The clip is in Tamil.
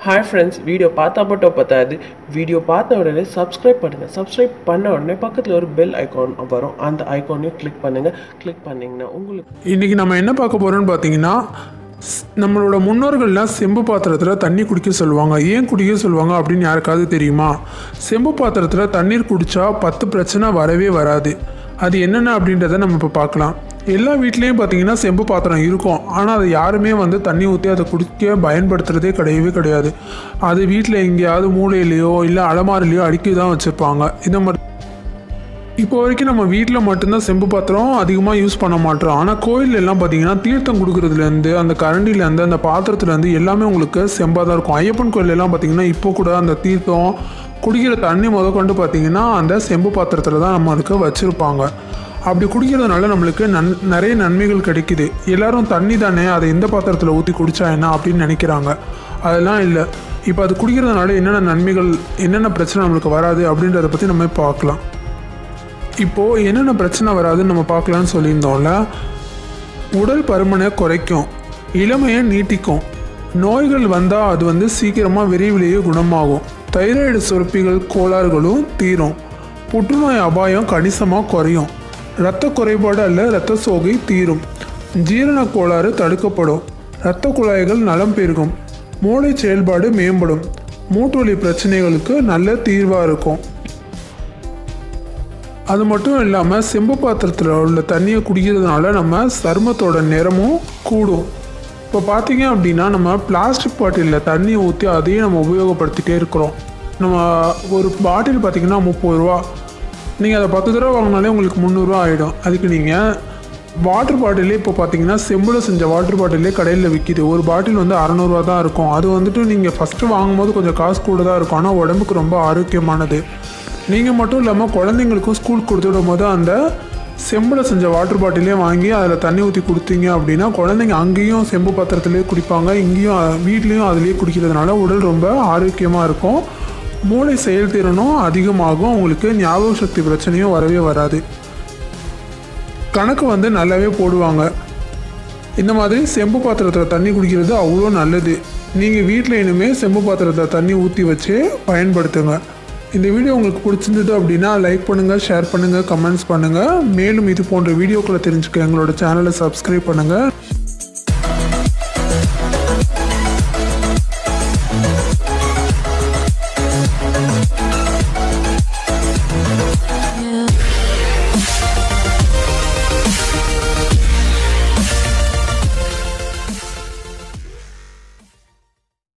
ஹாய் ஃப்ரெண்ட்ஸ் வீடியோ பார்த்தா மட்டும் பத்தாது வீடியோ பார்த்த உடனே சப்ஸ்கிரைப் பண்ணுங்கள் சப்ஸ்கிரைப் பண்ண உடனே பக்கத்தில் ஒரு பெல் ஐகான் வரும் அந்த ஐகானையும் கிளிக் பண்ணுங்கள் கிளிக் பண்ணிங்கன்னா உங்களுக்கு இன்றைக்கி நம்ம என்ன பார்க்க போகிறோம்னு பார்த்தீங்கன்னா ஸ்- நம்மளோட முன்னோர்கள்லாம் செம்பு பாத்திரத்தில் தண்ணி குடிக்க சொல்லுவாங்க ஏன் குடிக்க சொல்லுவாங்க அப்படின்னு யாருக்காவது தெரியுமா செம்பு பாத்திரத்தில் தண்ணீர் குடித்தா பத்து பிரச்சனை வரவே வராது அது என்னென்ன அப்படின்றத நம்ம இப்போ பார்க்கலாம் எல்லா வீட்லேயும் பார்த்தீங்கன்னா செம்பு பாத்திரம் இருக்கும் ஆனால் அதை யாருமே வந்து தண்ணி ஊற்றி அதை குடிக்க பயன்படுத்துகிறதே கிடையவே கிடையாது அது வீட்டில் எங்கேயாவது மூலையிலையோ இல்லை அலமாரிலையோ அடுக்கி தான் வச்சுருப்பாங்க இந்த மாதிரி இப்போ வரைக்கும் நம்ம வீட்டில் மட்டும்தான் செம்பு பாத்திரம் அதிகமாக யூஸ் பண்ண மாட்டோம் ஆனால் கோயில் எல்லாம் பார்த்தீங்கன்னா தீர்த்தம் கொடுக்குறதுலேருந்து அந்த கரண்டிலேருந்து அந்த பாத்திரத்துலேருந்து எல்லாமே உங்களுக்கு செம்பாக தான் இருக்கும் ஐயப்பன் கோயில் எல்லாம் பார்த்தீங்கன்னா இப்போ கூட அந்த தீர்த்தம் குடிக்கிற தண்ணி முத கொண்டு பார்த்தீங்கன்னா அந்த செம்பு பாத்திரத்தில் தான் நம்ம அதுக்கு வச்சுருப்பாங்க அப்படி குடிக்கிறதுனால நம்மளுக்கு நன் நிறைய நன்மைகள் கிடைக்குது எல்லாரும் தண்ணி தானே அதை எந்த பாத்திரத்தில் ஊற்றி குடிச்சா என்ன அப்படின்னு நினைக்கிறாங்க அதெல்லாம் இல்லை இப்போ அது குடிக்கிறதுனால என்னென்ன நன்மைகள் என்னென்ன பிரச்சனை நம்மளுக்கு வராது அப்படின்றத பற்றி நம்ம பார்க்கலாம் இப்போது என்னென்ன பிரச்சனை வராதுன்னு நம்ம பார்க்கலான்னு சொல்லியிருந்தோம்ல உடல் பருமனை குறைக்கும் இளமையை நீட்டிக்கும் நோய்கள் வந்தால் அது வந்து சீக்கிரமாக விரைவிலேயே குணமாகும் தைராய்டு சுரப்பிகள் கோளாறுகளும் தீரும் புற்றுநோய் அபாயம் கணிசமாக குறையும் இரத்த குறைபாடு அல்ல இரத்த சோகை தீரும் ஜீரண கோளாறு தடுக்கப்படும் இரத்த குழாய்கள் நலம் பெருகும் மூளை செயல்பாடு மேம்படும் மூட்டுவலி பிரச்சனைகளுக்கு நல்ல தீர்வாக இருக்கும் அது மட்டும் இல்லாமல் செம்பு பாத்திரத்தில் உள்ள தண்ணியை குடிக்கிறதுனால நம்ம சருமத்தோட நிறமும் கூடும் இப்போ பார்த்தீங்க அப்படின்னா நம்ம பிளாஸ்டிக் பாட்டிலில் தண்ணி ஊற்றி அதையும் நம்ம உபயோகப்படுத்திட்டே இருக்கிறோம் நம்ம ஒரு பாட்டில் பார்த்தீங்கன்னா முப்பது ரூபா நீங்கள் அதை பத்து தடவை வாங்கினாலே உங்களுக்கு முந்நூறுரூவா ஆகிடும் அதுக்கு நீங்கள் வாட்டர் பாட்டிலே இப்போ பார்த்தீங்கன்னா செம்பில் செஞ்ச வாட்டர் பாட்டிலே கடையில் விற்கிது ஒரு பாட்டில் வந்து அறநூறுவா தான் இருக்கும் அது வந்துட்டு நீங்கள் ஃபஸ்ட்டு வாங்கும்போது கொஞ்சம் காசு கூட தான் இருக்கும் ஆனால் உடம்புக்கு ரொம்ப ஆரோக்கியமானது நீங்கள் மட்டும் இல்லாமல் குழந்தைங்களுக்கும் ஸ்கூல் கொடுத்து விடும் போது அந்த செம்பில் செஞ்ச வாட்டர் பாட்டிலே வாங்கி அதில் தண்ணி ஊற்றி கொடுத்தீங்க அப்படின்னா குழந்தைங்க அங்கேயும் செம்பு பாத்திரத்திலே குடிப்பாங்க இங்கேயும் அஹ், வீட்லேயும் அதிலே குடிக்கிறதுனால உடல் ரொம்ப ஆரோக்கியமாக இருக்கும் மூளை செயல்திறனும் அதிகமாகும் உங்களுக்கு ஞாபக சக்தி பிரச்சனையும் வரவே வராது கணக்கு வந்து நல்லாவே போடுவாங்க இந்த மாதிரி செம்பு பாத்திரத்தில் தண்ணி குடிக்கிறது அவ்வளோ நல்லது நீங்கள் வீட்டில் இனிமேல் செம்பு பாத்திரத்தில் தண்ணி ஊற்றி வச்சு பயன்படுத்துங்க இந்த வீடியோ உங்களுக்கு பிடிச்சிருந்தது அப்படின்னா லைக் பண்ணுங்கள் ஷேர் பண்ணுங்கள் கமெண்ட்ஸ் பண்ணுங்கள் மேலும் இது போன்ற வீடியோக்களை தெரிஞ்சுக்க எங்களோட சேனலை சப்ஸ்கிரைப் பண்ணுங்கள்